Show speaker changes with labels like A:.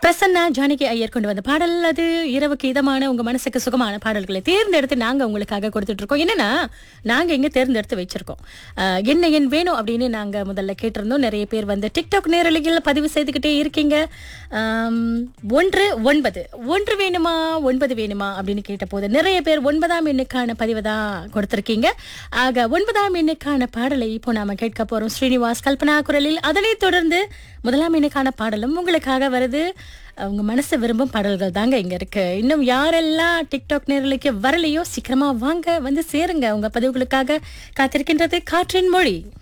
A: பிரசன்னா ஜானகி ஐயர் கொண்டு வந்த பாடல் அது இரவுக்கு இதமான உங்க மனசுக்கு சுகமான பாடல்களை தேர்ந்தெடுத்து நாங்க உங்களுக்காக கொடுத்துட்டு இருக்கோம் என்னன்னா நாங்க இங்க தேர்ந்தெடுத்து வச்சிருக்கோம் அஹ், என்ன என் வேணும் அப்படின்னு நாங்க முதல்ல கேட்டிருந்தோம் நிறைய பேர் வந்து டிக்டாக் நேரலையில் பதிவு செய்துக்கிட்டே இருக்கீங்க ஆம், ஒன்று ஒன்பது ஒன்று வேணுமா ஒன்பது வேணுமா அப்படின்னு கேட்ட போது நிறைய பேர் ஒன்பதாம் எண்ணுக்கான பதிவு தான் கொடுத்திருக்கீங்க ஆக ஒன்பதாம் எண்ணுக்கான பாடலை இப்போ நாம கேட்க போறோம் ஸ்ரீனிவாஸ் கல்பனா குரலில் அதனைத் தொடர்ந்து முதலாம் எண்ணுக்கான பாடலும் உங்களுக்காக வருது உங்க மனசு விரும்பும் பாடல்கள் தாங்க இங்க இருக்கு இன்னும் யாரெல்லாம் டிக்டாக் நேரலுக்கு வரலையோ சீக்கிரமா வாங்க வந்து சேருங்க உங்க பதிவுகளுக்காக காத்திருக்கின்றது காற்றின் மொழி